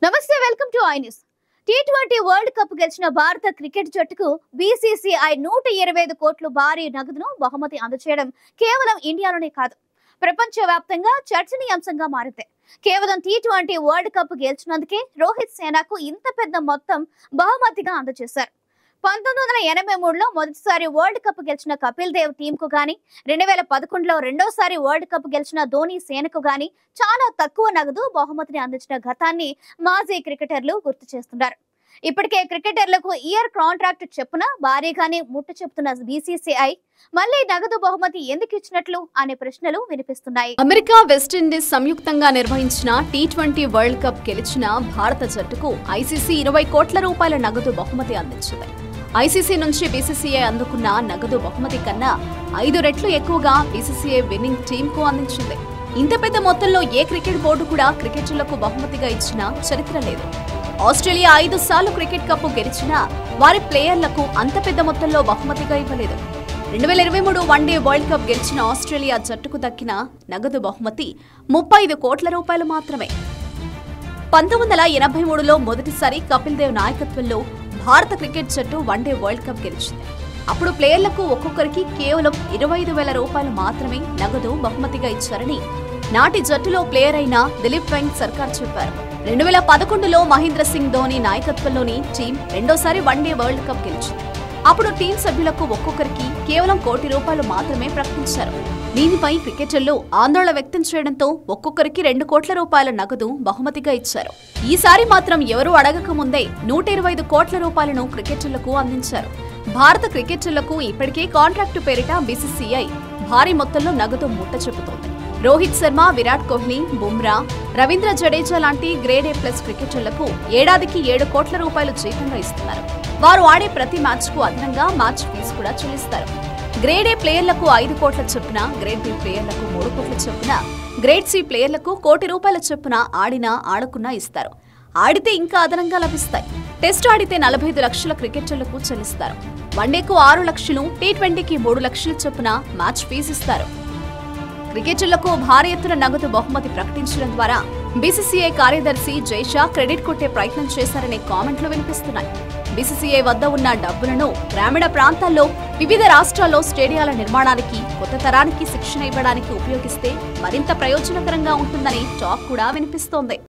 నమస్తే welcome to I news T twenty world cup గెలిచిన భారత క్రికెట్ జట్టుకు బీసీసీఐ నూట ఇరవై ఐదు కోట్లు భారీ నగదును బహుమతి అందజేయడం కేవలం ఇండియాలోనే కాదు ప్రపంచ వ్యాప్తంగా చర్చనీయాంశంగా మారింది కేవలం టీ ట్వంటీ వరల్డ్ కప్ గెలిచినందుకే రోహిత్ సేనాకు ఇంత పెద్ద మొత్తం బహుమతిగా అందజేశారు పంతొమ్మిది వందల ఎనభై మూడులో మొదటిసారి వరల్డ్ కప్ గెలిచిన కపిల్ దేవ్ టీం కు గాని రెండు వేల పదకొండులో రెండోసారి వరల్డ్ కప్ గెలిచిన ధోని సేనకు గాని చాలా తక్కువ నగదు బహుమతిని అందించిన గతాన్ని మాజీ క్రికెటర్లు గుర్తు చేస్తున్నారు ఇప్పటికే క్రికెటర్లకు ఇయర్ కాంట్రాక్ట్ చెప్పున భారీగానే ముట్టు చెప్తున్న బీసీసీఐ మళ్ళీ నగదు బహుమతి ఎందుకు ఇచ్చినట్లు అనే ప్రశ్నలు వినిపిస్తున్నాయి అమెరికా వెస్టిండీస్ సంయుక్తంగా నిర్వహించిన టీ ట్వంటీ వరల్డ్ కప్ గెలిచిన భారత జట్టుకు ఐసీసీ ఇరవై కోట్ల రూపాయల నగదు బహుమతి అందించింది ఐసీసీ నుంచి బీసీసీఐ అందుకున్న నగదు బహుమతి కన్నా ఐదు రెట్లు ఎక్కువగా బీసీసీఐ విన్నింగ్ టీమ్ కు అందించింది ఇంత పెద్ద మొత్తంలో ఏ క్రికెట్ బోర్డు కూడా క్రికెటర్లకు బహుమతిగా ఇచ్చిన చరిత్ర లేదు ఆస్ట్రేలియా ఐదు సార్లు క్రికెట్ కప్ గెలిచినా వారి ప్లేయర్లకు అంత పెద్ద మొత్తంలో బహుమతిగా ఇవ్వలేదు రెండు వేల ఇరవై మూడు వన్డే వరల్డ్ కప్ గెలిచిన ఆస్ట్రేలియా జట్టుకు దక్కిన నగదు బహుమతి ముప్పై ఐదు కోట్ల రూపాయలు మాత్రమే పంతొమ్మిది వందల ఎనభై మూడులో మొదటిసారి కపిల్ దేవ్ నాయకత్వంలో భారత క్రికెట్ జట్టు వన్డే వరల్డ్ కప్ గెలిచింది అప్పుడు ప్లేయర్లకు ఒక్కొక్కరికి కేవలం ఇరవై ఐదు వేల రూపాయలు మాత్రమే నగదు బహుమతిగా ఇచ్చారని నాటి జట్టులో ప్లేయర్ అయిన దిలీప్ వెంగ్ సర్కార్ చెప్పారు రెండు వేల పదకొండులో మహేంద్ర సింగ్ ధోని నాయకత్వంలోని టీం రెండోసారి వన్డే వరల్డ్ కప్ గెలిచింది అప్పుడు టీం సభ్యులకు ఒక్కొక్కరికి కేవలం కోటి రూపాయలు మాత్రమే ప్రకటించారు దీనిపై క్రికెటర్లు ఆందోళన వ్యక్తం చేయడంతో ఒక్కొక్కరికి రెండు కోట్ల రూపాయల నగదు బహుమతిగా ఇచ్చారు ఈసారి మాత్రం ఎవరూ అడగక ముందే నూట ఇరవై ఐదు కోట్ల రూపాయలను క్రికెటర్లకు అందించారు భారత క్రికెటర్లకు ఇప్పటికే కాంట్రాక్టు పేరిట బీసీసీఐ భారీ మొత్తంలో నగదు ముట్ట చెబుతోంది రోహిత్ శర్మ విరాట్ కోహ్లీ బుమ్రా రవీంద్ర జడేజా లాంటి గ్రేడ్ ఏ ప్లస్ క్రికెటర్లకు ఏడాదికి ఏడు కోట్ల రూపాయలు జీతంగా ఇస్తున్నారు వారు ఆడే ప్రతి మ్యాచ్ కు అదనంగా మ్యాచ్ ఫీజు కూడా చెల్లిస్తారు గ్రేడ్ ఏ ప్లేయర్లకు ఐదు కోట్ల చొప్పున గ్రేడ్ బి ప్లేయర్లకు మూడు కోట్ల చొప్పున గ్రేడ్ సి ప్లేయర్లకు కోటి రూపాయల చొప్పున ఆడినా ఆడకున్నా ఇస్తారు ఆడితే ఇంకా అదనంగా లభిస్తాయి టెస్ట్ ఆడితే నలభై ఐదు లక్షల క్రికెటర్లకు చెల్లిస్తారు వన్డేకు ఆరు లక్షలు టీ ట్వంటీకి మూడు లక్షల చొప్పున మ్యాచ్ ఫీజు ఇస్తారు క్రికెటర్లకు భారీ ఎత్తున నగదు బహుమతి ప్రకటించడం ద్వారా బీసీసీఐ కార్యదర్శి జైషా క్రెడిట్ కొట్టే ప్రయత్నం చేశారనే కామెంట్లు వినిపిస్తున్నాయి బీసీసీఐ వద్ద ఉన్న డబ్బులను గ్రామీణ ప్రాంతాల్లో వివిధ రాష్ట్రాల్లో స్టేడియాల నిర్మాణానికి కొత్త తరానికి శిక్షణ ఇవ్వడానికి ఉపయోగిస్తే మరింత ప్రయోజనకరంగా ఉంటుందని టాక్ కూడా వినిపిస్తోంది